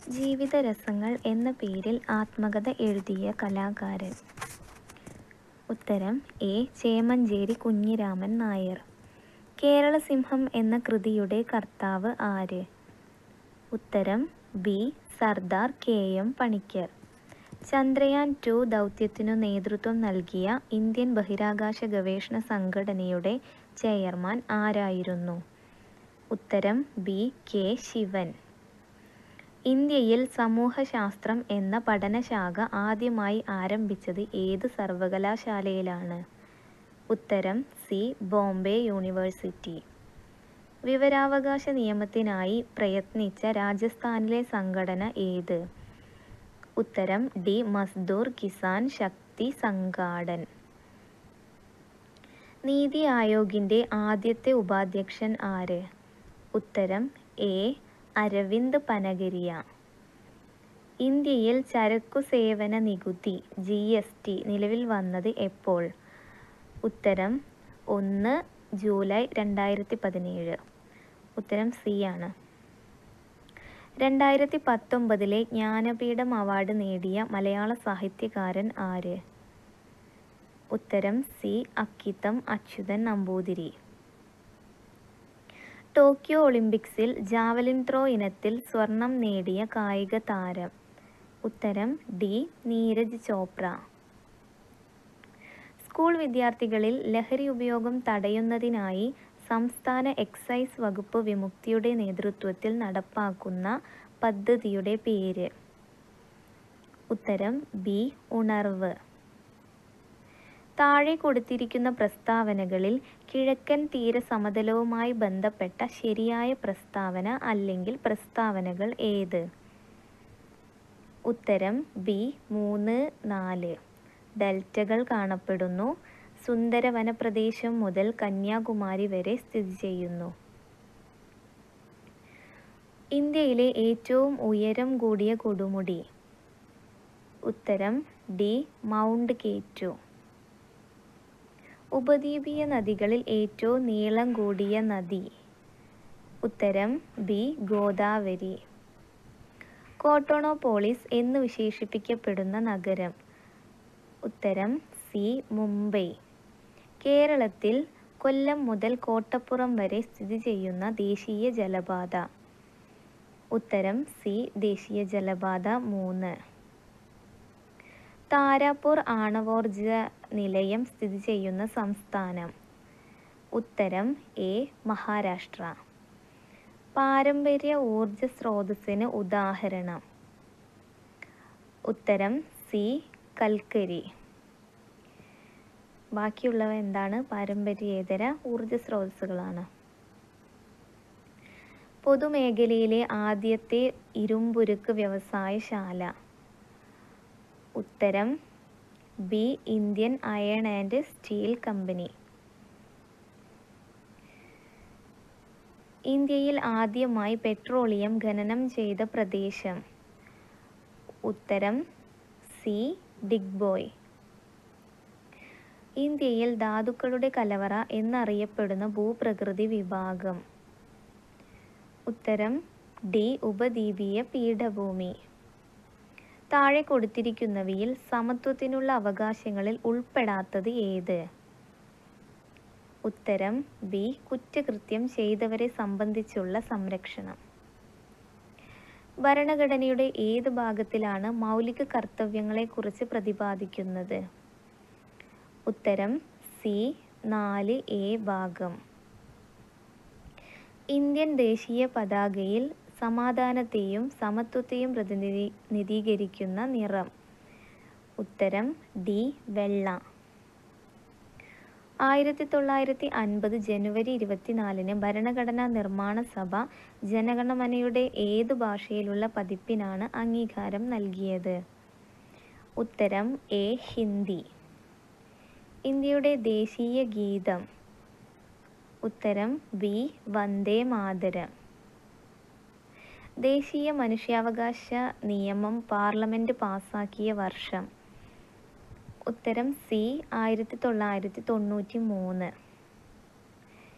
ജീവിതരസങ്ങൾ എന്ന പേരിൽ ആത്മകഥ എഴുതിയ കലാകാരൻ ഉത്തരം എ ചേമഞ്ചേരി കുഞ്ഞിരാമൻ നായർ കേരളസിംഹം എന്ന കൃതിയുടെ കർത്താവ് ആര് ഉത്തരം B Sardar K M Panikkar Chandrayaan two ദൗത്യത്തിനു നേതൃത്വം നൽകിയ ഇന്ത്യൻ ബഹിരാകാശ ഗവേഷണ സംഘടനയുടെ ചെയർമാൻ ആരായിരുന്നു ഉത്തരം ബി കെ ശിവൻ ഇന്ത്യയിൽ സമൂഹശാസ്ത്രം എന്ന പഠനശാഖ ആദ്യമായി ആരംഭിച്ചത് ഏത് സർവകലാശാലയിലാണ് ഉത്തരം സി ബോംബെ യൂണിവേഴ്സിറ്റി വിവരാവകാശ നിയമത്തിനായി പ്രയത്നിച്ച രാജസ്ഥാനിലെ സംഘടന ഏത് ഉത്തരം ഡി മസ്ദൂർ കിസാൻ ശക്തി സംഘാടൻ നീതി ആയോഗിൻ്റെ ആദ്യത്തെ ഉപാധ്യക്ഷൻ ആര് ഉത്തരം എ അരവിന്ദ് പനഗരിയ ഇന്ത്യയിൽ ചരക്കു സേവന നികുതി ജി എസ് ടി നിലവിൽ വന്നത് എപ്പോൾ ഉത്തരം ഒന്ന് ജൂലൈ രണ്ടായിരത്തി പതിനേഴ് ഉത്തരം സി ആണ് രണ്ടായിരത്തി പത്തൊമ്പതിലെ ജ്ഞാനപീഠം അവാർഡ് നേടിയ മലയാള സാഹിത്യകാരൻ ആര് ഉത്തരം സി അക്കിത്തം അച്യുതൻ നമ്പൂതിരി ടോക്കിയോ ഒളിമ്പിക്സിൽ ജാവലിൻ ത്രോ ഇനത്തിൽ സ്വർണം നേടിയ കായിക താരം ഉത്തരം ഡി നീരജ് ചോപ്ര സ്കൂൾ വിദ്യാർത്ഥികളിൽ ലഹരി ഉപയോഗം തടയുന്നതിനായി സംസ്ഥാന എക്സൈസ് വകുപ്പ് വിമുക്തിയുടെ നേതൃത്വത്തിൽ നടപ്പാക്കുന്ന പദ്ധതിയുടെ പേര് ഉത്തരം ബി ഉണർവ് താഴെ കൊടുത്തിരിക്കുന്ന പ്രസ്താവനകളിൽ കിഴക്കൻ തീര സമതലവുമായി ബന്ധപ്പെട്ട ശരിയായ പ്രസ്താവന അല്ലെങ്കിൽ പ്രസ്താവനകൾ ഏത് ഉത്തരം ബി മൂന്ന് നാല് ഡെൽറ്റകൾ കാണപ്പെടുന്നു സുന്ദര വനപ്രദേശം മുതൽ കന്യാകുമാരി വരെ സ്ഥിതി ചെയ്യുന്നു ഇന്ത്യയിലെ ഏറ്റവും ഉയരം കൂടിയ കൊടുമുടി ഉത്തരം ഡി മൗണ്ട് കേറ്റു ഉപദ്വീപീയ നദികളിൽ ഏറ്റവും നീളം കൂടിയ നദി ഉത്തരം ബി ഗോദാവരി കോട്ടോണോപോളിസ് എന്ന് വിശേഷിപ്പിക്കപ്പെടുന്ന നഗരം ഉത്തരം സി മുംബൈ കേരളത്തിൽ കൊല്ലം മുതൽ കോട്ടപ്പുറം വരെ സ്ഥിതി ചെയ്യുന്ന ദേശീയ ജലപാത ഉത്തരം സി ദേശീയ ജലപാത മൂന്ന് താരാപൂർ ആണവോർജ നിലയം സ്ഥിതി ചെയ്യുന്ന സംസ്ഥാനം ഉത്തരം എ മഹാരാഷ്ട്ര പാരമ്പര്യ ഊർജ സ്രോതസ്സിന് ഉദാഹരണം ഉത്തരം സി കൽക്കരി ബാക്കിയുള്ളവ എന്താണ് പാരമ്പര്യേതര ഊർജ സ്രോതസ്സുകളാണ് പൊതുമേഖലയിലെ ആദ്യത്തെ ഇരുമ്പുരുക്ക് വ്യവസായശാല ഉത്തരം B Indian iron and steel company ഇന്ത്യയിൽ ആദ്യമായി പെട്രോളിയം ഖനനം ചെയ്ത പ്രദേശം ഉത്തരം സി ഡിഗ്ബോയ് ഇന്ത്യയിൽ ധാതുക്കളുടെ കലവറ എന്നറിയപ്പെടുന്ന ഭൂപ്രകൃതി വിഭാഗം ഉത്തരം ഡി ഉപദ്വീപീയ പീഠഭൂമി താഴെ കൊടുത്തിരിക്കുന്നവയിൽ സമത്വത്തിനുള്ള അവകാശങ്ങളിൽ ഉൾപ്പെടാത്തത് ഏത് ഉത്തരം ബി കുറ്റകൃത്യം ചെയ്തവരെ സംബന്ധിച്ചുള്ള സംരക്ഷണം ഭരണഘടനയുടെ ഏത് ഭാഗത്തിലാണ് മൗലിക കർത്തവ്യങ്ങളെക്കുറിച്ച് പ്രതിപാദിക്കുന്നത് ഉത്തരം സി നാല് എ ഭാഗം ഇന്ത്യൻ ദേശീയ പതാകയിൽ സമാധാനത്തെയും സമത്വത്തെയും പ്രതിനിധീകരിക്കുന്ന നിറം ഉത്തരം ഡി വെള്ള ആയിരത്തി തൊള്ളായിരത്തി അൻപത് ജനുവരി ഇരുപത്തിനാലിന് ഭരണഘടനാ നിർമ്മാണ സഭ ജനഗണമനയുടെ ഏതു ഭാഷയിലുള്ള പതിപ്പിനാണ് അംഗീകാരം നൽകിയത് ഉത്തരം എ ഹിന്ദി ഇന്ത്യയുടെ ദേശീയ ഗീതം ഉത്തരം ബി വന്ദേ മാതരം ദേശീയ മനുഷ്യാവകാശ നിയമം പാർലമെന്റ് പാസാക്കിയ വർഷം ഉത്തരം സി ആയിരത്തി തൊള്ളായിരത്തി തൊണ്ണൂറ്റി മൂന്ന്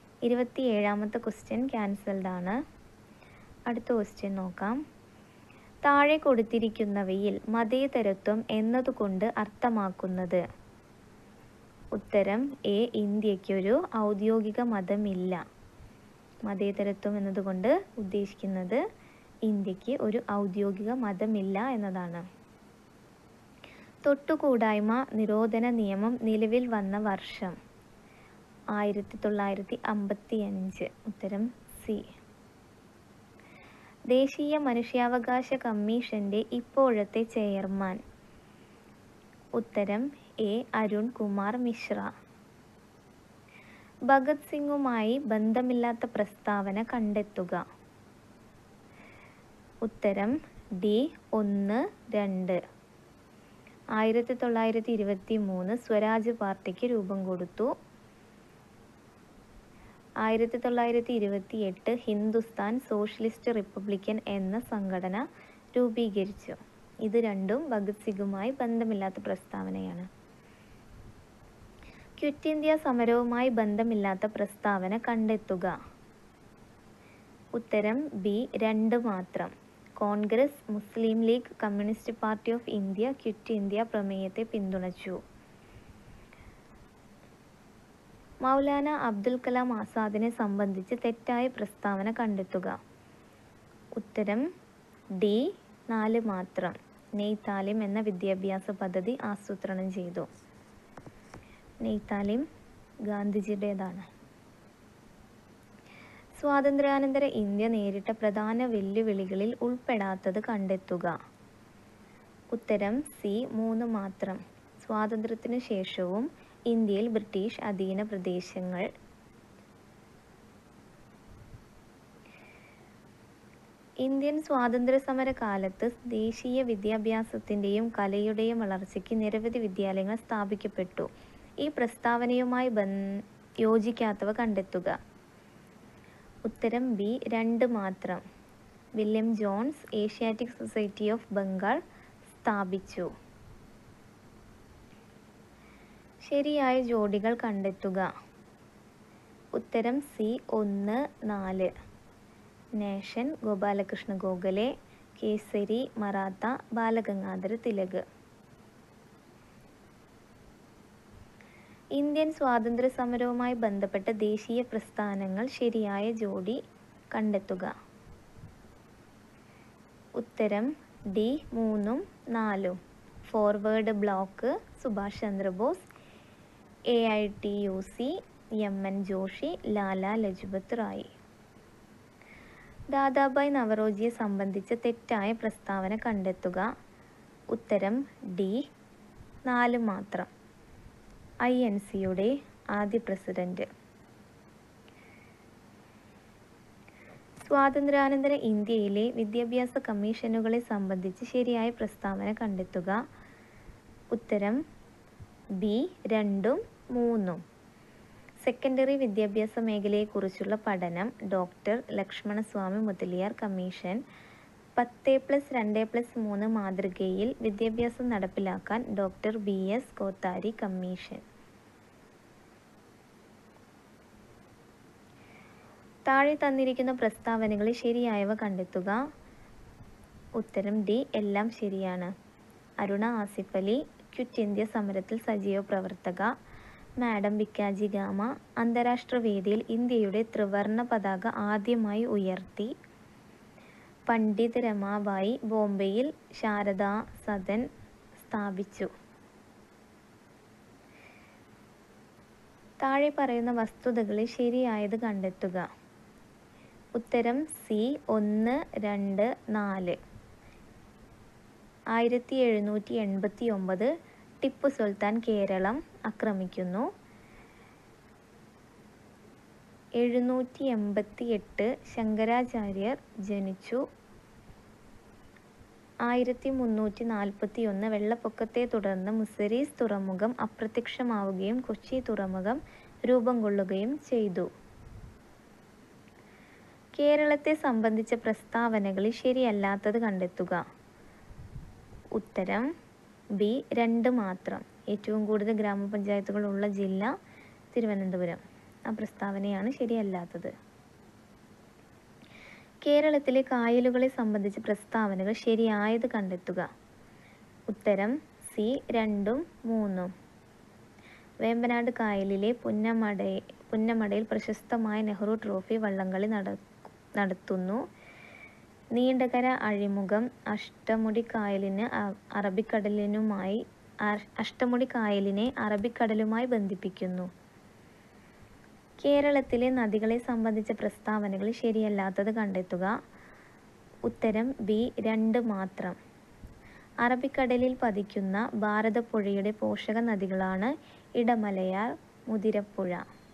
ഇരുപത്തി ഏഴാമത്തെ ക്വസ്റ്റ്യൻ ക്യാൻസൽഡ് ആണ് അടുത്ത ക്വസ്റ്റ്യൻ നോക്കാം താഴെ കൊടുത്തിരിക്കുന്നവയിൽ മതേതരത്വം എന്നതുകൊണ്ട് അർത്ഥമാക്കുന്നത് ഉത്തരം എ ഇന്ത്യക്കൊരു ഔദ്യോഗിക മതമില്ല മതേതരത്വം എന്നതുകൊണ്ട് ഉദ്ദേശിക്കുന്നത് ഇന്ത്യക്ക് ഒരു ഔദ്യോഗിക മതമില്ല എന്നതാണ് തൊട്ടുകൂടായ്മ നിരോധന നിയമം നിലവിൽ വന്ന വർഷം ആയിരത്തി തൊള്ളായിരത്തി അമ്പത്തി അഞ്ച് ഉത്തരം സി ദേശീയ മനുഷ്യാവകാശ കമ്മീഷന്റെ ഇപ്പോഴത്തെ ചെയർമാൻ ഉത്തരം എ അരുൺ കുമാർ മിശ്ര ഭഗത് സിംഗുമായി ബന്ധമില്ലാത്ത പ്രസ്താവന കണ്ടെത്തുക ഉത്തരം ഡി ഒന്ന് രണ്ട് ആയിരത്തി തൊള്ളായിരത്തി ഇരുപത്തി മൂന്ന് സ്വരാജ് പാർട്ടിക്ക് രൂപം കൊടുത്തു ആയിരത്തി തൊള്ളായിരത്തി ഇരുപത്തി എട്ട് ഹിന്ദുസ്ഥാൻ സോഷ്യലിസ്റ്റ് റിപ്പബ്ലിക്കൻ എന്ന സംഘടന രൂപീകരിച്ചു ഇത് രണ്ടും ഭഗത് സിംഗുമായി ബന്ധമില്ലാത്ത പ്രസ്താവനയാണ് ക്വിറ്റ് ഇന്ത്യ സമരവുമായി ബന്ധമില്ലാത്ത പ്രസ്താവന കണ്ടെത്തുക ഉത്തരം ബി രണ്ട് മാത്രം Congress Muslim League Communist Party of India Quit India പ്രമേയത്തെ പിന്തുണച്ചു മൗലാന അബ്ദുൽ കലാം ആസാദിനെ സംബന്ധിച്ച് തെറ്റായ പ്രസ്താവന കണ്ടെത്തുക ഉത്തരം ഡി നാല് മാത്രം നെയ് താലിം എന്ന വിദ്യാഭ്യാസ പദ്ധതി ആസൂത്രണം ചെയ്തു നെയ് താലിം ഗാന്ധിജിയുടേതാണ് സ്വാതന്ത്ര്യാനന്തര ഇന്ത്യ നേരിട്ട പ്രധാന വെല്ലുവിളികളിൽ ഉൾപ്പെടാത്തത് കണ്ടെത്തുക ഉത്തരം സി മൂന്ന് മാത്രം സ്വാതന്ത്ര്യത്തിനു ശേഷവും ഇന്ത്യയിൽ ബ്രിട്ടീഷ് അധീന പ്രദേശങ്ങൾ ഇന്ത്യൻ സ്വാതന്ത്ര്യ സമര കാലത്ത് ദേശീയ വിദ്യാഭ്യാസത്തിൻ്റെയും കലയുടെയും വളർച്ചയ്ക്ക് നിരവധി വിദ്യാലയങ്ങൾ സ്ഥാപിക്കപ്പെട്ടു ഈ പ്രസ്താവനയുമായി ബൻ യോജിക്കാത്തവ കണ്ടെത്തുക ഉത്തരം ബി രണ്ട് മാത്രം William Jones Asiatic Society of Bengal സ്ഥാപിച്ചു ശരിയായ ജോഡികൾ കണ്ടെത്തുക ഉത്തരം സി ഒന്ന് നാല് നേഷൻ ഗോപാലകൃഷ്ണ ഗോഖലെ കേസരി മറാത്ത ബാലഗംഗാധര തിലക് ഇന്ത്യൻ സ്വാതന്ത്ര്യ സമരവുമായി ബന്ധപ്പെട്ട ദേശീയ പ്രസ്ഥാനങ്ങൾ ശരിയായ ജോഡി കണ്ടെത്തുക ഉത്തരം ഡി മൂന്നും നാലും forward bloc Subhash Chandrabose A I T U C M N Joshi Lala Lajpat Rai Dadabhai നവറോജിയെ സംബന്ധിച്ച തെറ്റായ പ്രസ്താവന കണ്ടെത്തുക ഉത്തരം ഡി നാല് മാത്രം ഐ എൻ സിയുടെ ആദ്യ പ്രസിഡന്റ് സ്വാതന്ത്ര്യാനന്തര ഇന്ത്യയിലെ വിദ്യാഭ്യാസ കമ്മീഷനുകളെ സംബന്ധിച്ച് ശരിയായ പ്രസ്താവന കണ്ടെത്തുക ഉത്തരം ബി രണ്ടും മൂന്നും സെക്കൻഡറി വിദ്യാഭ്യാസ മേഖലയെക്കുറിച്ചുള്ള പഠനം ഡോക്ടർ ലക്ഷ്മണസ്വാമി മുതലിയാർ കമ്മീഷൻ പത്ത് പ്ലസ് രണ്ട് പ്ലസ് മൂന്ന് മാതൃകയിൽ വിദ്യാഭ്യാസം നടപ്പിലാക്കാൻ doctor B S Kothari commission താഴെ തന്നിരിക്കുന്ന പ്രസ്താവനകളിൽ ശരിയായവ കണ്ടെത്തുക ഉത്തരം ഡി എല്ലാം ശരിയാണ് അരുണ ആസിഫ് അലി ക്വിറ്റ് ഇന്ത്യ സമരത്തിൽ സജീവ പ്രവർത്തക മാഡം ബിക്കാജി ഗാമ അന്താരാഷ്ട്ര വേദിയിൽ ഇന്ത്യയുടെ ത്രിവർണ പതാക ആദ്യമായി ഉയർത്തി പണ്ഡിത് രമാബായി ബോംബെയിൽ ശാരദാ സദൻ സ്ഥാപിച്ചു താഴെ പറയുന്ന വസ്തുതകളിൽ ശരിയായത് കണ്ടെത്തുക ഉത്തരം സി ഒന്ന് രണ്ട് നാല് ആയിരത്തി എഴുന്നൂറ്റി എൺപത്തി ഒമ്പത് ടിപ്പു സുൽത്താൻ കേരളം ആക്രമിക്കുന്നു എഴുന്നൂറ്റി എൺപത്തി എട്ട് ശങ്കരാചാര്യർ ജനിച്ചു ആയിരത്തി മുന്നൂറ്റി നാൽപ്പത്തി ഒന്ന് വെള്ളപ്പൊക്കത്തെ തുടർന്ന് മുസരീസ് തുറമുഖം അപ്രത്യക്ഷമാവുകയും കൊച്ചി തുറമുഖം രൂപം കൊള്ളുകയും ചെയ്തു കേരളത്തെ സംബന്ധിച്ച പ്രസ്താവനകളിൽ ശരിയല്ലാത്തത് കണ്ടെത്തുക ഉത്തരം ബി രണ്ട് മാത്രം ഏറ്റവും കൂടുതൽ ഗ്രാമപഞ്ചായത്തുകൾ ഉള്ള ജില്ല തിരുവനന്തപുരം ആ പ്രസ്താവനയാണ് ശരിയല്ലാത്തത് കേരളത്തിലെ കായലുകളെ സംബന്ധിച്ച പ്രസ്താവനകൾ ശരിയായത് കണ്ടെത്തുക ഉത്തരം സി രണ്ടും മൂന്നും വേമ്പനാട് കായലിലെ പുന്നമട പുന്നമടയിൽ പ്രശസ്തമായ നെഹ്റു ട്രോഫി വള്ളംകളി നട നടത്തുന്നു നീണ്ടകര അഴിമുഖം അഷ്ടമുടി കായലിന് അ- അറബിക്കടലിനുമായി അ- അഷ്ടമുടി കായലിനെ അറബിക്കടലുമായി ബന്ധിപ്പിക്കുന്നു കേരളത്തിലെ നദികളെ സംബന്ധിച്ച പ്രസ്താവനകൾ ശരിയല്ലാത്തത് കണ്ടെത്തുക ഉത്തരം ബി രണ്ട് മാത്രം അറബിക്കടലിൽ പതിക്കുന്ന ഭാരതപ്പുഴയുടെ പോഷക നദികളാണ് ഇടമലയാർ മുതിരപ്പുഴ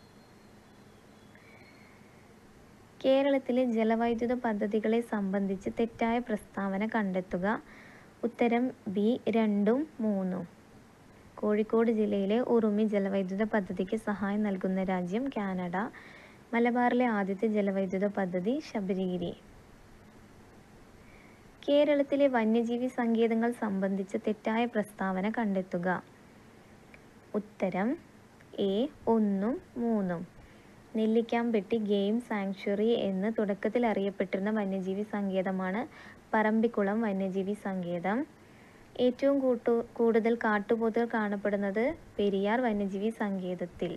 കേരളത്തിലെ ജലവൈദ്യുത പദ്ധതികളെ സംബന്ധിച്ച് തെറ്റായ പ്രസ്താവന കണ്ടെത്തുക ഉത്തരം ബി രണ്ടും മൂന്നും കോഴിക്കോട് ജില്ലയിലെ ഉറുമി ജലവൈദ്യുത പദ്ധതിക്ക് സഹായം നൽകുന്ന രാജ്യം കാനഡ മലബാറിലെ ആദ്യത്തെ ജലവൈദ്യുത പദ്ധതി ശബരിഗിരി കേരളത്തിലെ വന്യജീവി സങ്കേതങ്ങൾ സംബന്ധിച്ച തെറ്റായ പ്രസ്താവന കണ്ടെത്തുക ഉത്തരം എ ഒന്നും മൂന്നും നെല്ലിക്കാമ്പെട്ടി ഗെയിം സാങ്ച്വറി എന്ന് തുടക്കത്തിൽ അറിയപ്പെട്ടിരുന്ന വന്യജീവി സങ്കേതമാണ് പറമ്പിക്കുളം വന്യജീവി സങ്കേതം ഏറ്റവും കൂട്ടു കൂടുതൽ കാട്ടുപോത്തുകൾ കാണപ്പെടുന്നത് പെരിയാർ വന്യജീവി സങ്കേതത്തിൽ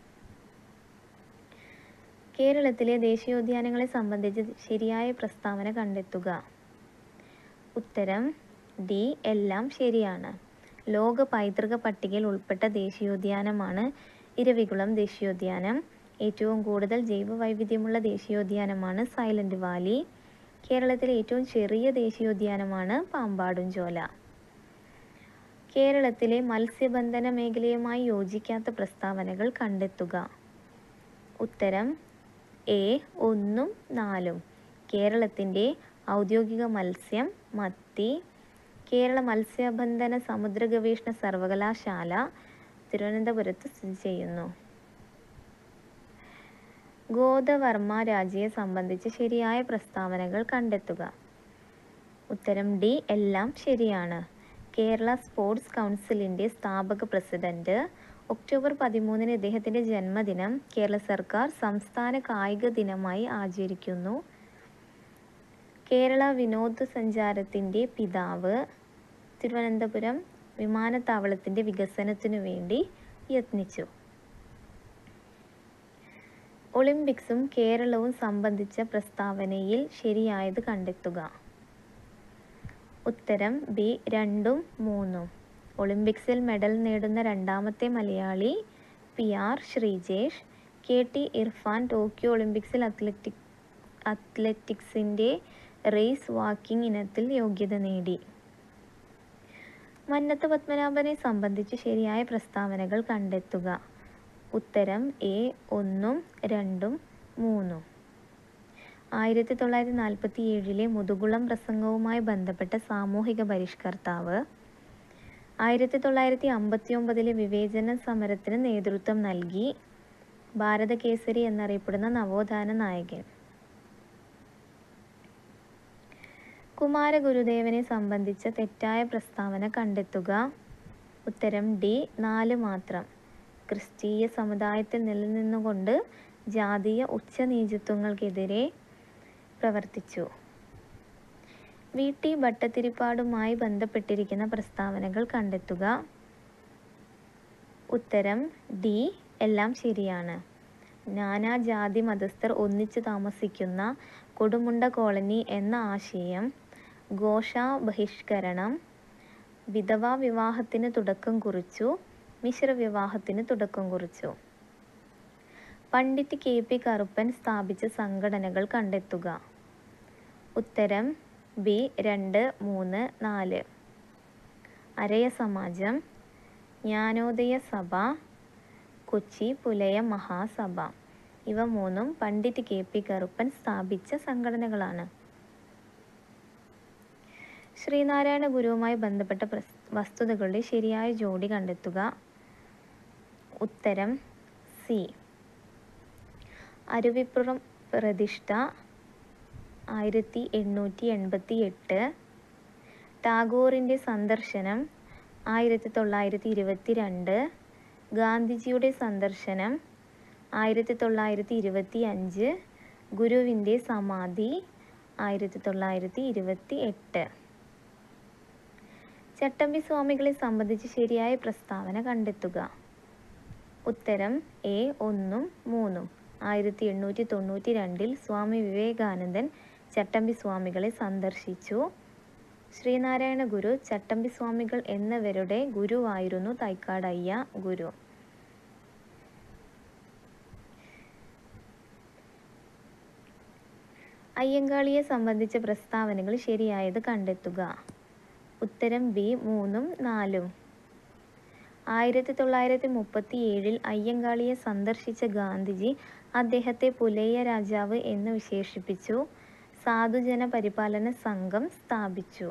കേരളത്തിലെ ദേശീയോദ്യാനങ്ങളെ സംബന്ധിച്ച് ശരിയായ പ്രസ്താവന കണ്ടെത്തുക ഉത്തരം ഡി എല്ലാം ശരിയാണ് ലോക പൈതൃക പട്ടികയിൽ ഉൾപ്പെട്ട ദേശീയോദ്യാനമാണ് ഇരവികുളം ദേശീയോദ്യാനം ഏറ്റവും കൂടുതൽ ജൈവ വൈവിധ്യമുള്ള ദേശീയോദ്യാനമാണ് സൈലന്റ് വാലി കേരളത്തിലെ ഏറ്റവും ചെറിയ ദേശീയോദ്യാനമാണ് പാമ്പാടുംചോല കേരളത്തിലെ മത്സ്യബന്ധന മേഖലയുമായി യോജിക്കാത്ത പ്രസ്താവനകൾ കണ്ടെത്തുക ഉത്തരം എ ഒന്നും നാലും കേരളത്തിൻ്റെ ഔദ്യോഗിക മത്സ്യം മത്തി കേരള മത്സ്യബന്ധന സമുദ്ര ഗവേഷണ സർവകലാശാല തിരുവനന്തപുരത്ത് സ്ഥിതി ചെയ്യുന്നു ഗോദവർമ്മ രാജയെ സംബന്ധിച്ച് ശരിയായ പ്രസ്താവനകൾ കണ്ടെത്തുക ഉത്തരം ഡി എല്ലാം ശരിയാണ് കേരള സ്പോർട്സ് കൗൺസിലിൻ്റെ സ്ഥാപക പ്രസിഡന്റ് ഒക്ടോബർ പതിമൂന്നിന് ഇദ്ദേഹത്തിൻ്റെ ജന്മദിനം കേരള സർക്കാർ സംസ്ഥാന കായിക ദിനമായി ആചരിക്കുന്നു കേരള വിനോദസഞ്ചാരത്തിൻ്റെ പിതാവ് തിരുവനന്തപുരം വിമാനത്താവളത്തിൻ്റെ വികസനത്തിനു വേണ്ടി യത്നിച്ചു ഒളിമ്പിക്സും കേരളവും സംബന്ധിച്ച പ്രസ്താവനയിൽ ശരിയായത് കണ്ടെത്തുക ഉത്തരം ബി രണ്ടും മൂന്നും ഒളിമ്പിക്സിൽ മെഡൽ നേടുന്ന രണ്ടാമത്തെ Malayali P R Sreejesh K T Irfan Tokyo ഒളിമ്പിക്സിൽ അത്ലറ്റിക് അത്ലറ്റിക്സിൻ്റെ റേസ് വാക്കിംഗ് ഇനത്തിൽ യോഗ്യത നേടി മന്നത്ത് പത്മനാഭനെ സംബന്ധിച്ച് ശരിയായ പ്രസ്താവനകൾ കണ്ടെത്തുക ഉത്തരം എ ഒന്നും രണ്ടും മൂന്നും ആയിരത്തി തൊള്ളായിരത്തി നാൽപ്പത്തി ഏഴിലെ മുതുകുളം പ്രസംഗവുമായി ബന്ധപ്പെട്ട സാമൂഹിക പരിഷ്കർത്താവ് ആയിരത്തി തൊള്ളായിരത്തി അമ്പത്തി ഒമ്പതിലെ വിവേചന സമരത്തിന് നേതൃത്വം നൽകി ഭാരതകേസരി എന്നറിയപ്പെടുന്ന നവോത്ഥാന നായകൻ കുമാരഗുരുദേവനെ സംബന്ധിച്ച തെറ്റായ പ്രസ്താവന കണ്ടെത്തുക ഉത്തരം ഡി നാല് മാത്രം ക്രിസ്തീയ സമുദായത്തിൽ നിലനിന്നുകൊണ്ട് ജാതീയ ഉച്ചനീചത്വങ്ങൾക്കെതിരെ പ്രവർത്തിച്ചു വി ടി ഭട്ടത്തിരിപ്പാടുമായി ബന്ധപ്പെട്ടിരിക്കുന്ന പ്രസ്താവനകൾ കണ്ടെത്തുക ഉത്തരം ഡി എല്ലാം ശരിയാണ് നാനാജാതി മതസ്ഥർ ഒന്നിച്ചു താമസിക്കുന്ന കൊടുമുണ്ട കോളനി എന്ന ആശയം ഘോഷ ബഹിഷ്കരണം വിധവാ വിവാഹത്തിന് തുടക്കം കുറിച്ചു മിശ്ര വിവാഹത്തിന് തുടക്കം കുറിച്ചു പണ്ഡിറ്റ് കെ പി കറുപ്പൻ സ്ഥാപിച്ച സംഘടനകൾ കണ്ടെത്തുക ഉത്തരം ബി രണ്ട് മൂന്ന് നാല് അരയ സമാജം ജ്ഞാനോദയ സഭ കൊച്ചി പുലയ മഹാസഭ ഇവ മൂന്നും പണ്ഡിറ്റ് കെ പി കറുപ്പൻ സ്ഥാപിച്ച സംഘടനകളാണ് ശ്രീനാരായണ ഗുരുവുമായി ബന്ധപ്പെട്ട പ്രസ് വസ്തുതകളുടെ ശരിയായ ജോഡി കണ്ടെത്തുക ഉത്തരം സി അരുവിപ്പുറം പ്രതിഷ്ഠ ആയിരത്തി എണ്ണൂറ്റി എൺപത്തി എട്ട് ടാഗോറിൻ്റെ സന്ദർശനം ആയിരത്തി തൊള്ളായിരത്തി ഇരുപത്തി രണ്ട് ഗാന്ധിജിയുടെ സന്ദർശനം ആയിരത്തി തൊള്ളായിരത്തി ഇരുപത്തി അഞ്ച് ഗുരുവിൻ്റെ സമാധി ആയിരത്തി തൊള്ളായിരത്തി ഇരുപത്തി എട്ട് ചട്ടമ്പി സ്വാമികളെ സംബന്ധിച്ച് ശരിയായ പ്രസ്താവന കണ്ടെത്തുക ഉത്തരം എ ഒന്നും മൂന്നും ആയിരത്തി എണ്ണൂറ്റി തൊണ്ണൂറ്റി രണ്ടിൽ സ്വാമി വിവേകാനന്ദൻ ചട്ടമ്പി സ്വാമികളെ സന്ദർശിച്ചു ശ്രീനാരായണ ഗുരു ചട്ടമ്പി സ്വാമികൾ എന്നിവരുടെ ഗുരുവായിരുന്നു തൈക്കാടയ്യ ഗുരു അയ്യങ്കാളിയെ സംബന്ധിച്ച പ്രസ്താവനകൾ ശരിയായത് കണ്ടെത്തുക ഉത്തരം ബി മൂന്നും നാലും ആയിരത്തി തൊള്ളായിരത്തി മുപ്പത്തി ഏഴിൽ അയ്യങ്കാളിയെ സന്ദർശിച്ച ഗാന്ധിജി അദ്ദേഹത്തെ പുലയ്യ രാജാവ് എന്ന് വിശേഷിപ്പിച്ചു സാധുജന പരിപാലന സംഘം സ്ഥാപിച്ചു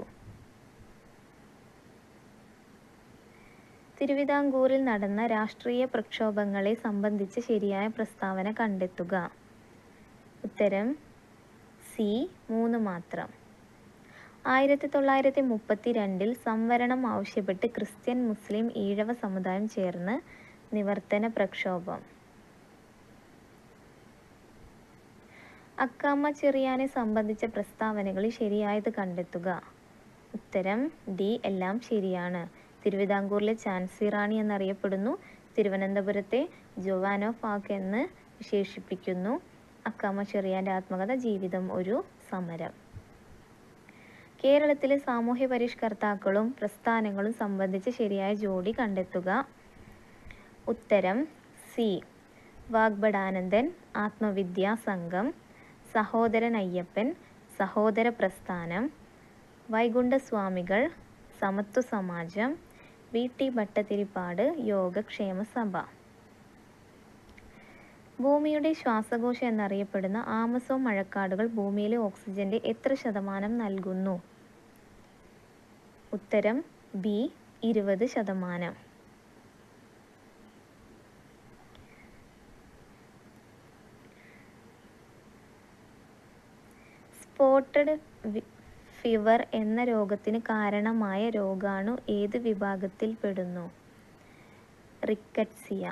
തിരുവിതാംകൂറിൽ നടന്ന രാഷ്ട്രീയ പ്രക്ഷോഭങ്ങളെ സംബന്ധിച്ച് ശരിയായ പ്രസ്താവന കണ്ടെത്തുക ഉത്തരം സി മൂന്ന് മാത്രം ആയിരത്തി തൊള്ളായിരത്തി മുപ്പത്തി രണ്ടിൽ സംവരണം ആവശ്യപ്പെട്ട് ക്രിസ്ത്യൻ മുസ്ലിം ഈഴവ സമുദായം ചേർന്ന് നിവർത്തന പ്രക്ഷോഭം അക്കാമ ചെറിയാനെ സംബന്ധിച്ച പ്രസ്താവനകളിൽ ശരിയായത് കണ്ടെത്തുക ഉത്തരം ഡി എല്ലാം ശരിയാണ് തിരുവിതാംകൂറിലെ ഝാൻസി റാണി എന്നറിയപ്പെടുന്നു തിരുവനന്തപുരത്തെ ജോവാൻ ഓഫ് ആർക്ക് എന്ന് വിശേഷിപ്പിക്കുന്നു അക്കാമ ചെറിയാൻ്റെ ആത്മകഥ ജീവിതം ഒരു സമരം കേരളത്തിലെ സാമൂഹ്യ പരിഷ്കർത്താക്കളും പ്രസ്ഥാനങ്ങളും സംബന്ധിച്ച് ശരിയായ ജോഡി കണ്ടെത്തുക ഉത്തരം സി വാഗ്ബടാനന്ദൻ ആത്മവിദ്യാ സംഘം സഹോദരൻ അയ്യപ്പൻ സഹോദര പ്രസ്ഥാനം വൈകുണ്ഠസ്വാമികൾ സമത്വ സമാജം വി ടി ഭട്ടതിരിപ്പാട് യോഗക്ഷേമ സഭ ഭൂമിയുടെ ശ്വാസകോശം എന്നറിയപ്പെടുന്ന ആമസോൺ മഴക്കാടുകൾ ഭൂമിയിലെ ഓക്സിജന്റെ എത്ര ശതമാനം നൽകുന്നു ഉത്തരം ബി ഇരുപത് ശതമാനം സ്പോട്ടഡ് ഫീവർ എന്ന രോഗത്തിന് കാരണമായ രോഗാണു ഏത് വിഭാഗത്തിൽ പെടുന്നു റിക്കറ്റ്സിയ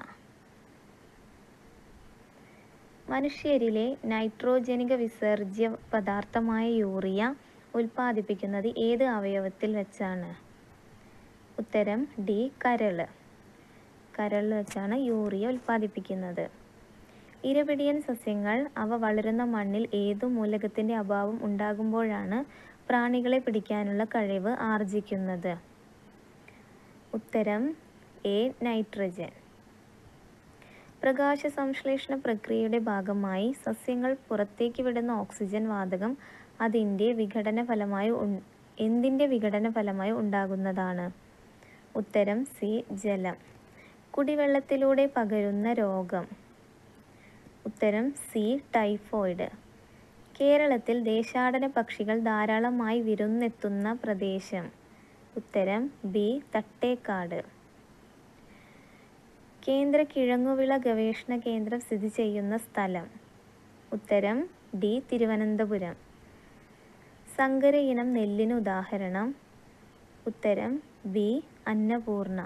മനുഷ്യരിലെ നൈട്രോജനിക വിസർജ്യ പദാർത്ഥമായ യൂറിയ ഉൽപ്പാദിപ്പിക്കുന്നത് ഏത് അവയവത്തിൽ വെച്ചാണ് ഉത്തരം ഡി കരള് കരളിൽ വെച്ചാണ് യൂറിയ ഉൽപ്പാദിപ്പിക്കുന്നത് ഇരപിടിയൻ സസ്യങ്ങൾ അവ വളരുന്ന മണ്ണിൽ ഏതു മൂലകത്തിന്റെ അഭാവം ഉണ്ടാകുമ്പോഴാണ് പ്രാണികളെ പിടിക്കാനുള്ള കഴിവ് ആർജിക്കുന്നത് ഉത്തരം എ നൈട്രജൻ പ്രകാശ സംശ്ലേഷണ പ്രക്രിയയുടെ ഭാഗമായി സസ്യങ്ങൾ പുറത്തേക്ക് വിടുന്ന ഓക്സിജൻ വാതകം അതിൻ്റെ വിഘടന ഫലമായി ഉൺ- എന്തിൻ്റെ വിഘടന ഫലമായി ഉണ്ടാകുന്നതാണ് ഉത്തരം സി ജലം കുടിവെള്ളത്തിലൂടെ പകരുന്ന രോഗം ഉത്തരം സി ടൈഫോയിഡ് കേരളത്തിൽ ദേശാടന പക്ഷികൾ ധാരാളമായി വിരുന്നെത്തുന്ന പ്രദേശം ഉത്തരം ബി തട്ടേക്കാട് കേന്ദ്ര കിഴങ്ങുവിള ഗവേഷണ കേന്ദ്രം സ്ഥിതി ചെയ്യുന്ന സ്ഥലം ഉത്തരം ഡി തിരുവനന്തപുരം സങ്കര ഇനം നെല്ലിന് ഉദാഹരണം ഉത്തരം ബി അന്നപൂർണ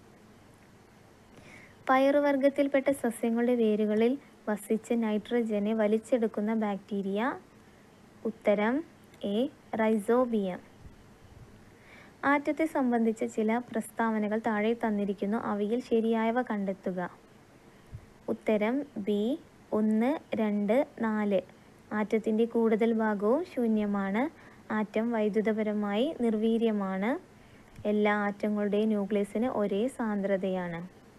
പയറുവർഗത്തിൽപ്പെട്ട സസ്യങ്ങളുടെ വേരുകളിൽ വസിച്ച് നൈട്രജനെ വലിച്ചെടുക്കുന്ന ബാക്ടീരിയ ഉത്തരം എ റൈസോബിയം ആറ്റത്തെ സംബന്ധിച്ച ചില പ്രസ്താവനകൾ താഴെ തന്നിരിക്കുന്നു അവയിൽ ശരിയായവ കണ്ടെത്തുക ഉത്തരം ബി ഒന്ന് രണ്ട് നാല് ആറ്റത്തിൻ്റെ കൂടുതൽ ഭാഗവും ശൂന്യമാണ് ആറ്റം വൈദ്യുതപരമായി നിർവീര്യമാണ് എല്ലാ ആറ്റങ്ങളുടെയും ന്യൂക്ലിയസിന് ഒരേ സാന്ദ്രതയാണ്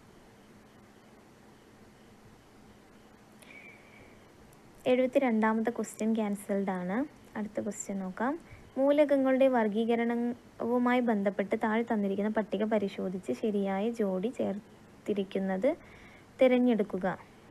എഴുപത്തി രണ്ടാമത്തെ ക്വസ്റ്റ്യൻ ക്യാൻസൽഡ് ആണ് അടുത്ത ക്വസ്റ്റ്യൻ നോക്കാം മൂലകങ്ങളുടെ വർഗീകരണവുമായി ബന്ധപ്പെട്ട് താഴെ തന്നിരിക്കുന്ന പട്ടിക പരിശോധിച്ച് ശരിയായ ജോഡി ചേർത്തിരിക്കുന്നത് തിരഞ്ഞെടുക്കുക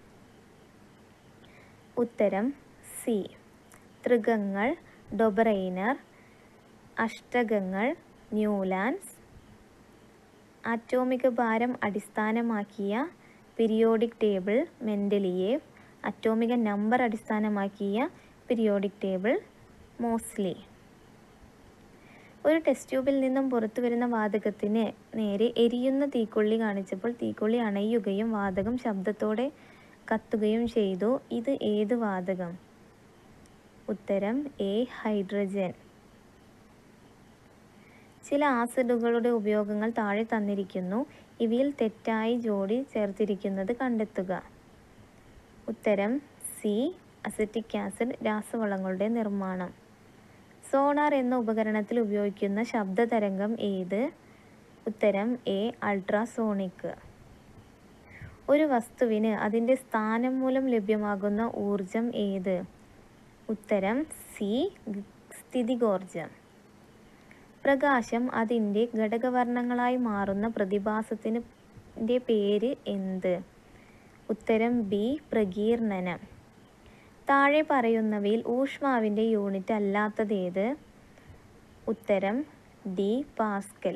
ഉത്തരം സി തൃകങ്ങൾ ഡൊബറൈനർ അഷ്ടകങ്ങൾ ന്യൂലാൻസ് ആറ്റോമിക ഭാരം അടിസ്ഥാനമാക്കിയ പീരിയോഡിക് ടേബിൾ മെൻഡലിയേവ് അറ്റോമിക നമ്പർ അടിസ്ഥാനമാക്കിയ പീരിയോഡിക് ടേബിൾ മോസ്ലി ഒരു ടെസ്റ്റ് ട്യൂബിൽ നിന്നും പുറത്തു വരുന്ന വാതകത്തിന് നേരെ എരിയുന്ന തീക്കൊള്ളി കാണിച്ചപ്പോൾ തീക്കൊള്ളി അണയുകയും വാതകം ശബ്ദത്തോടെ കത്തുകയും ചെയ്തു ഇത് ഏത് വാതകം ഉത്തരം എ ഹൈഡ്രജൻ ചില ആസിഡുകളുടെ ഉപയോഗങ്ങൾ താഴെ തന്നിരിക്കുന്നു ഇവയിൽ തെറ്റായി ജോഡി ചേർത്തിരിക്കുന്നത് കണ്ടെത്തുക ഉത്തരം സി അസറ്റിക് ആസിഡ് രാസവളങ്ങളുടെ നിർമ്മാണം സോണാർ എന്ന ഉപകരണത്തിൽ ഉപയോഗിക്കുന്ന ശബ്ദതരംഗം ഏത് ഉത്തരം എ അൾട്രാസോണിക് ഒരു വസ്തുവിന് അതിൻ്റെ സ്ഥാനം മൂലം ലഭ്യമാകുന്ന ഊർജം ഏത് ഉത്തരം സി സ്ഥിതികോർജം പ്രകാശം അതിൻ്റെ ഘടകവർണ്ണങ്ങളായി മാറുന്ന പ്രതിഭാസത്തിന് ൻ്റെ പേര് എന്ത് ഉത്തരം ബി പ്രകീർണനം താഴെ പറയുന്നവയിൽ ഊഷ്മാവിൻ്റെ യൂണിറ്റ് അല്ലാത്തതേത് ഉത്തരം ഡി പാസ്കൽ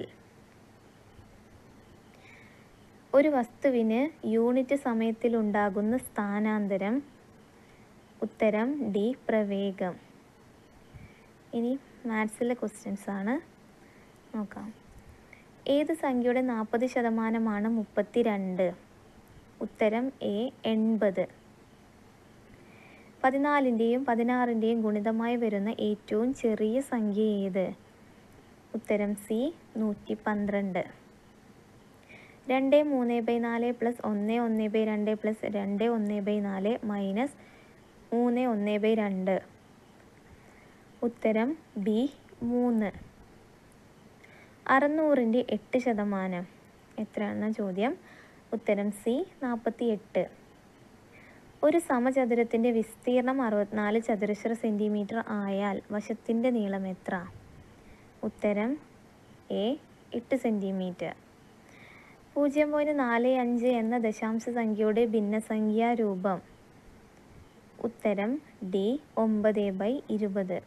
ഒരു വസ്തുവിന് യൂണിറ്റ് സമയത്തിലുണ്ടാകുന്ന സ്ഥാനാന്തരം ഉത്തരം ഡി പ്രവേഗം ഇനി മാത്സിലെ ക്വസ്റ്റ്യൻസ് ആണ് നോക്കാം ഏത് സംഖ്യയുടെ നാൽപ്പത് ശതമാനമാണ് മുപ്പത്തി രണ്ട് ഉത്തരം എ എൺപത് പതിനാലിൻ്റെയും പതിനാറിൻ്റെയും ഗുണിതമായി വരുന്ന ഏറ്റവും ചെറിയ സംഖ്യ ഏത് ഉത്തരം സി നൂറ്റി പന്ത്രണ്ട് രണ്ട് മൂന്ന് ബൈ നാല് പ്ലസ് ഒന്ന് ഒന്ന് ബൈ രണ്ട് പ്ലസ് രണ്ട് ഒന്ന് ബൈ നാല് മൈനസ് മൂന്ന് ഒന്ന് ബൈ രണ്ട് ഉത്തരം ബി മൂന്ന് അറുന്നൂറിൻ്റെ എട്ട് ശതമാനം എത്രയാണെന്ന ചോദ്യം ഉത്തരം സി നാൽപ്പത്തി എട്ട് ഒരു സമചതുരത്തിൻ്റെ വിസ്തീർണം അറുപത്തിനാല് ചതുരശ്ര സെൻറ്റിമീറ്റർ ആയാൽ വശത്തിൻ്റെ നീളം എത്ര ഉത്തരം എ എട്ട് സെൻറ്റിമീറ്റർ പൂജ്യം പോയിൻറ്റ് നാല് അഞ്ച് എന്ന ദശാംശ സംഖ്യയുടെ ഭിന്നസംഖ്യാ രൂപം ഉത്തരം ഡി ഒമ്പത് ബൈ ഇരുപത്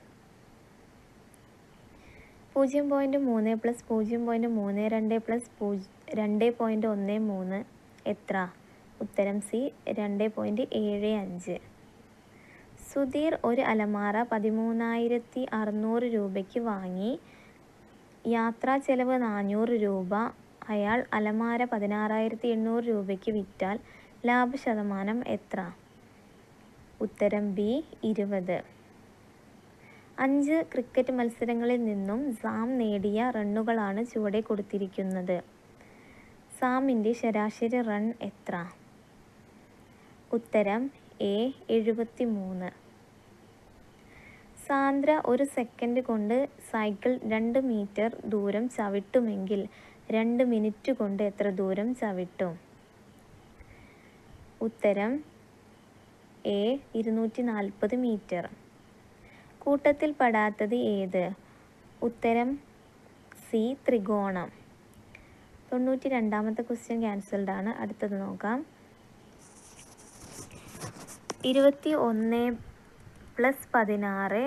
പൂജ്യം പോയിൻറ്റ് മൂന്ന് പ്ലസ് പൂജ്യം പോയിൻറ്റ് മൂന്ന് രണ്ട് പ്ലസ് പൂജ്യം രണ്ട് പോയിൻറ്റ് ഒന്ന് മൂന്ന് എത്ര ഉത്തരം സി രണ്ട് പോയിൻറ്റ് ഏഴ് അഞ്ച് സുധീർ ഒരു അലമാര പതിമൂന്നായിരത്തി അറുന്നൂറ് രൂപയ്ക്ക് വാങ്ങി യാത്രാ ചെലവ് നാനൂറ് രൂപ അയാൾ അലമാര പതിനാറായിരത്തി എണ്ണൂറ് രൂപയ്ക്ക് വിറ്റാൽ ലാഭശതമാനം എത്ര ഉത്തരം ബി ഇരുപത് അഞ്ച് ക്രിക്കറ്റ് മത്സരങ്ങളിൽ നിന്നും സാം നേടിയ റണ്ണുകളാണ് ചുവടെ കൊടുത്തിരിക്കുന്നത് സാമിൻ്റെ ശരാശരി റൺ എത്ര ഉത്തരം എ എഴുപത്തി മൂന്ന് സാന്ദ്ര ഒരു സെക്കൻഡ് കൊണ്ട് സൈക്കിൾ രണ്ട് മീറ്റർ ദൂരം ചവിട്ടുമെങ്കിൽ രണ്ട് മിനിറ്റ് കൊണ്ട് എത്ര ദൂരം ചവിട്ടും ഉത്തരം എ ഇരുന്നൂറ്റി നാൽപ്പത് മീറ്റർ കൂട്ടത്തിൽ പെടാത്തത് ഏത് ഉത്തരം സി ത്രികോണം തൊണ്ണൂറ്റി രണ്ടാമത്തെ ക്വസ്റ്റ്യൻ ക്യാൻസൽഡ് ആണ് അടുത്തത് നോക്കാം ഇരുപത്തി ഒന്ന് പ്ലസ് പതിനാറ്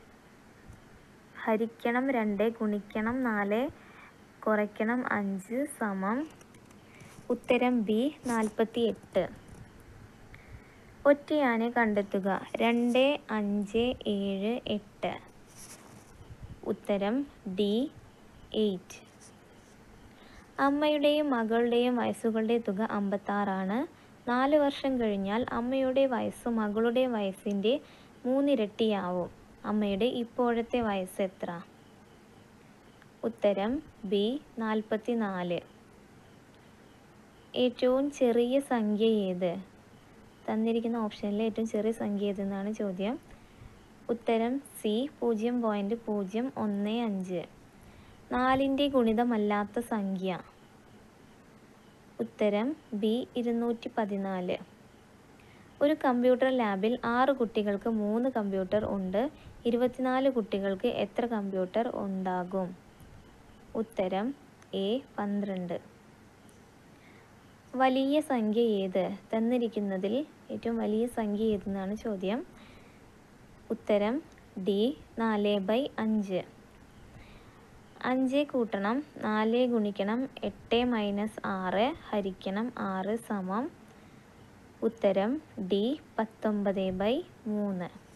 ഹരിക്കണം രണ്ട് ഗുണിക്കണം നാല് കുറയ്ക്കണം അഞ്ച് സമം ഉത്തരം ബി നാൽപ്പത്തി എട്ട് ഒറ്റയാനെ കണ്ടെത്തുക രണ്ട് അഞ്ച് ഏഴ് എട്ട് ഉത്തരം ഡി എയ്റ്റ് അമ്മയുടെയും മകളുടെയും വയസ്സുകളുടെ തുക അമ്പത്താറാണ് നാല് വർഷം കഴിഞ്ഞാൽ അമ്മയുടെ വയസ്സ് മകളുടെ വയസ്സിൻ്റെ മൂന്നിരട്ടിയാവും അമ്മയുടെ ഇപ്പോഴത്തെ വയസ്സ് എത്ര ഉത്തരം ബി നാൽപ്പത്തി നാല് ഏറ്റവും ചെറിയ സംഖ്യ ഏത് തന്നിരിക്കുന്ന ഓപ്ഷനിലെ ഏറ്റവും ചെറിയ സംഖ്യ ഏതെന്നാണ് ചോദ്യം ഉത്തരം സി പൂജ്യം പോയിൻറ്റ് പൂജ്യം ഒന്ന് അഞ്ച് നാലിൻ്റെ ഗുണിതമല്ലാത്ത സംഖ്യ ഉത്തരം ബി ഇരുന്നൂറ്റി പതിനാല് ഒരു കമ്പ്യൂട്ടർ ലാബിൽ ആറ് കുട്ടികൾക്ക് മൂന്ന് കമ്പ്യൂട്ടർ ഉണ്ട് ഇരുപത്തിനാല് കുട്ടികൾക്ക് എത്ര കമ്പ്യൂട്ടർ ഉണ്ടാകും ഉത്തരം എ പന്ത്രണ്ട് വലിയ സംഖ്യ ഏത് തന്നിരിക്കുന്നതിൽ ഏറ്റവും വലിയ സംഖ്യ ഏതെന്നാണ് ചോദ്യം ഉത്തരം ഡി നാല് ബൈ അഞ്ച് അഞ്ച് കൂട്ടണം നാല് ഗുണിക്കണം എട്ട് മൈനസ് ആറ് ഹരിക്കണം ആറ് സമം ഉത്തരം ഡി പത്തൊമ്പത് ബൈ മൂന്ന്